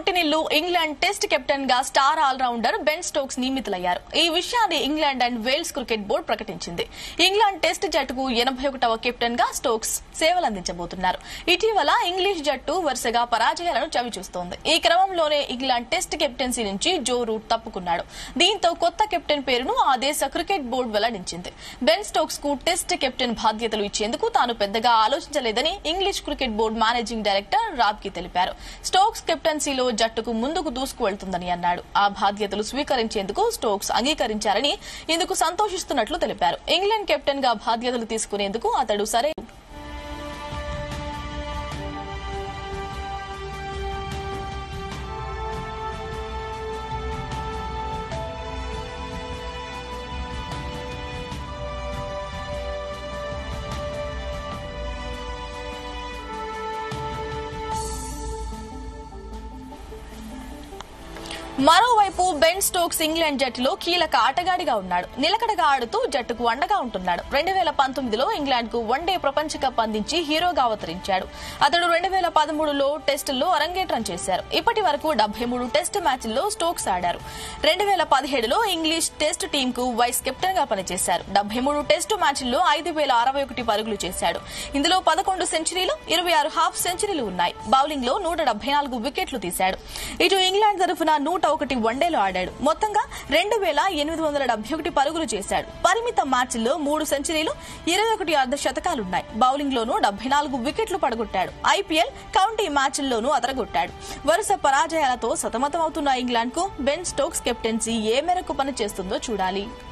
పుట్టినిల్లు England test captain గా star all rounder Ben Stokes నియమితులయ్యారు ఈ విషయాన్ని England and Wales cricket board ప్రకటించింది ఇంగ్లాండ్ టెస్ట్ జట్టుకు ఎనభై ఒకటవ కెప్టెన్ గా స్టోక్స్ సేవలందించబోతున్నారు ఇటీవల ఇంగ్లీష్ జట్టు వరుసగా పరాజయాలను చవిచూస్తోంది ఈ క్రమంలోనే ఇంగ్లాండ్ టెస్ట్ కెప్టెన్సీ నుంచి జో రూట్ తప్పుకున్నాడు దీంతో కొత్త కెప్టెన్ పేరును ఆ దేశ క్రికెట్ బోర్డు వెల్లడించింది బెన్ స్టోక్స్ కు టెస్ట్ కెప్టెన్ బాధ్యతలు ఇచ్చేందుకు తాను పెద్దగా ఆలోచించలేదని English cricket board managing director రాబ్కి తెలిపారు స్టోక్స్ కెప్టెన్సీలో జట్టుకు ముందుకు దూసుకువెళ్తుందని అన్నాడు ఆ బాధ్యతలు స్వీకరించేందుకు స్టోక్స్ అంగీకరించారని ఇందుకు సంతోషిస్తున్నట్లు తెలిపారు ఇంగ్లాండ్ కెప్టెన్ గా బాధ్యతలు తీసుకునేందుకు అతడు సరే మరోవైపు బెన్ స్టోక్స్ ఇంగ్లాండ్ జట్టులో కీలక ఆటగాడిగా ఉన్నాడు నిలకడగా ఆడుతూ జట్టుకు అండగా ఉంటున్నాడు రెండు వేల పంతొమ్మిదిలో ఇంగ్లాండ్ కు వన్డే ప్రపంచ కప్ అందించి హీరోగా అవతరించాడు అతడు రెండు వేల పదమూడులో టెస్టుల్లో అరంగేట్రం చేశారు ఇప్పటి వరకు డెబ్బై మూడు టెస్ట్ మ్యాచ్ల్లో స్టోక్స్ ఆడారు రెండు వేల పదిహేడులో ఇంగ్లీష్ టెస్ట్ టీమ్ కు వైస్ కెప్టెన్ గా పనిచేశారు డెబ్బై మూడు టెస్టు మ్యాచ్ల్లో ఐదు వేల అరవై ఒకటి పరుగులు చేశాడు ఇందులో పదకొండు సెంచరీలు ఇరవై ఆరు హాఫ్ సెంచరీలు ఉన్నాయి బౌలింగ్ లో నూట డెబ్బై నాలుగు వికెట్లు తీశాడు ఇటు ఇంగ్లాండ్ తరఫున నూట ఒకటి వన్డేలు ఆడాడు మొత్తంగా రెండు వేల ఎనిమిది వందల డెబ్బై ఒకటి పరుగులు చేశాడు పరిమిత మ్యాచ్ల్లో మూడు సెంచరీలు ఇరవై ఒకటి అర్ధ శతకాలున్నాయి బౌలింగ్ లోనూ డెబ్బై నాలుగు వికెట్లు పడగొట్టాడు ఐపీఎల్ కౌంటీ మ్యాచ్ల్లోనూ అదరగొట్టాడు వరుస పరాజయాలతో సతమతమవుతున్న ఇంగ్లాండ్ కు బెన్ స్టోక్స్ కెప్టెన్సీ ఏ మేరకు పనిచేస్తుందో చూడాలి